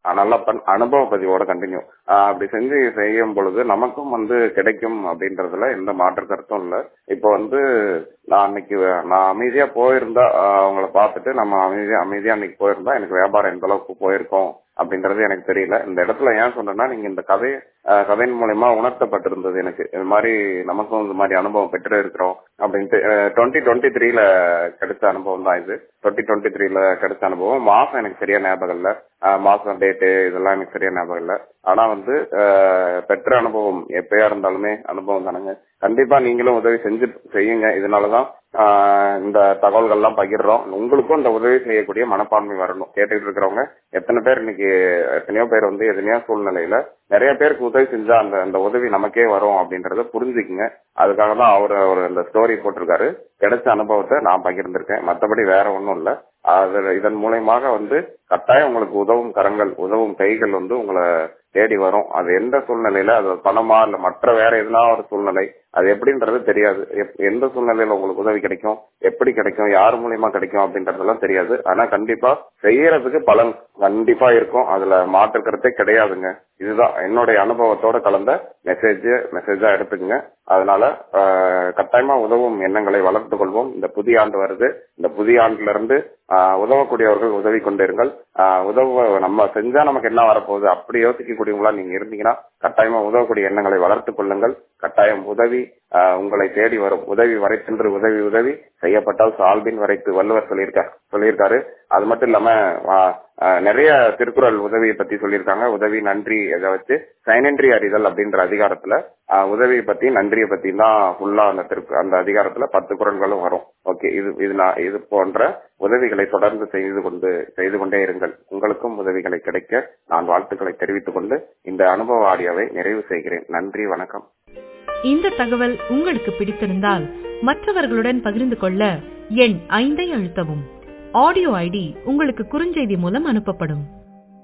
நல்ல பண் அனுபவ பதிவோட கண்டினியூ அப்படி செஞ்சு செய்யும் பொழுது நமக்கும் வந்து கிடைக்கும் அப்படின்றதுல எந்த மாற்று கருத்தும் இல்ல இப்போ வந்து நான் அன்னைக்கு நான் அமைதியா போயிருந்தா ஆஹ் அவங்கள பார்த்துட்டு நம்ம அமைதியா அமைதியா அன்னைக்கு போயிருந்தா எனக்கு வியாபாரம் எந்த அளவுக்கு போயிருக்கோம் அப்படின்றது எனக்கு தெரியல இந்த இடத்துல ஏன் சொன்னேன்னா நீங்க இந்த கதை ஆஹ் கதையின் மூலயமா உணர்த்தப்பட்டிருந்தது எனக்கு இது மாதிரி நமக்கும் இந்த மாதிரி அனுபவம் பெற்று இருக்கிறோம் அப்படின்ட்டு டுவெண்ட்டி டுவெண்ட்டி த்ரீல கிடைச்ச அனுபவம் தான் இது டுவெண்ட்டி டுவெண்ட்டி த்ரீல கிடைச்ச அனுபவம் மாசம் எனக்கு சரியா ஞாபகம் இல்ல ஆஹ் மாசம் டேட்டு இதெல்லாம் எனக்கு சரியா ஞாபகம் இல்ல ஆனா வந்து ஆஹ் பெற்ற அனுபவம் எப்பயா இருந்தாலுமே அனுபவம் தானுங்க கண்டிப்பா நீங்களும் உதவி செஞ்சு செய்யுங்க இதனாலதான் ஆஹ் இந்த தகவல்கள் எல்லாம் பகிர்றோம் உங்களுக்கும் இந்த உதவி செய்யக்கூடிய மனப்பான்மை வரணும் கேட்டுட்டு இருக்கிறவங்க எத்தனை பேர் இன்னைக்கு எத்தனையோ பேர் வந்து எத்தனையோ சூழ்நிலையில நிறைய பேருக்கு உதவி செஞ்சா அந்த அந்த உதவி நமக்கே வரும் அப்படின்றத புரிஞ்சுக்குங்க அதுக்காக தான் அவர் அவர் அந்த ஸ்டோரி போட்டிருக்காரு கிடைச்ச அனுபவத்தை நான் பகிர்ந்திருக்கேன் மற்றபடி வேற ஒன்றும் இல்ல அது இதன் மூலயமாக வந்து கட்டாயம் உங்களுக்கு உதவும் கரங்கள் உதவும் கைகள் வந்து உங்களை தேடி வரும் அது எந்த சூழ்நிலையில அது பணமா இல்ல மற்ற வேற எதுனா ஒரு சூழ்நிலை அது எப்படின்றது தெரியாது எப்- எந்த சூழ்நிலையில உங்களுக்கு உதவி கிடைக்கும் எப்படி கிடைக்கும் யார் மூலியமா கிடைக்கும் அப்படின்றதெல்லாம் தெரியாது ஆனா கண்டிப்பா செய்யறதுக்கு பலன் கண்டிப்பா இருக்கும் அதுல மாற்று கருத்தே கிடையாதுங்க இதுதான் என்னுடைய அனுபவத்தோட கலந்த மெசேஜ் மெசேஜா எடுத்துக்கங்க அதனால ஆஹ், கட்டாயமா உதவும் எண்ணங்களை வளர்த்துக் கொள்வோம் இந்த புதிய ஆண்டு வருது இந்த புதிய ஆண்டுல இருந்து ஆஹ், உதவக்கூடியவர்கள் உதவி கொண்டிருங்கள் ஆஹ், உதவ நம்ம செஞ்சா நமக்கு என்ன வரப்போகுது அப்படி யோசிக்கக்கூடியவங்களா நீங்க இருந்தீங்கன்னா கட்டாயமா உதவக்கூடிய எண்ணங்களை வளர்த்துக் கொள்ளுங்கள் கட்டாயம் உதவி ஆஹ், உங்களை தேடி வரும் உதவி வரை சென்று உதவி உதவி செய்யப்பட்டால் சால்பின் வரைத்து வள்ளுவர் சொல்லியிருக்கார் சொல்லியிருக்காரு அது மட்டும் இல்லாம ஆஹ், ஆஹ், நிறைய திருக்குறள் உதவியை பத்தி சொல்லியிருக்காங்க உதவி நன்றி இதை வச்சு சைனன்றி அறிதல் அப்படின்ற அதிகாரத்துல ஆஹ், உதவியை பத்தி நன்றியை பத்தி தான் ஃபுல்லா அந்த திருக்கு அந்த அதிகாரத்துல பத்து குறள்களும் வரும் ஓகே இது இது நான் இது போன்ற உதவிகளை தொடர்ந்து செய்து கொண்டு செய்து கொண்டே இருங்கள் உங்களுக்கும் உதவிகளை கிடைக்க நான் வாழ்த்துக்களை தெரிவித்துக் கொண்டு இந்த அனுபவ ஆடியோவை நிறைவு செய்கிறேன் நன்றி வணக்கம் இந்த தகவல் உங்களுக்கு பிடித்திருந்தால் மற்றவர்களுடன் பகிர்ந்து கொள்ள எண் ஐந்தை அழுத்தவும் ஆடியோ ஐடி உங்களுக்கு குறுஞ்செய்தி மூலம் அனுப்பப்படும்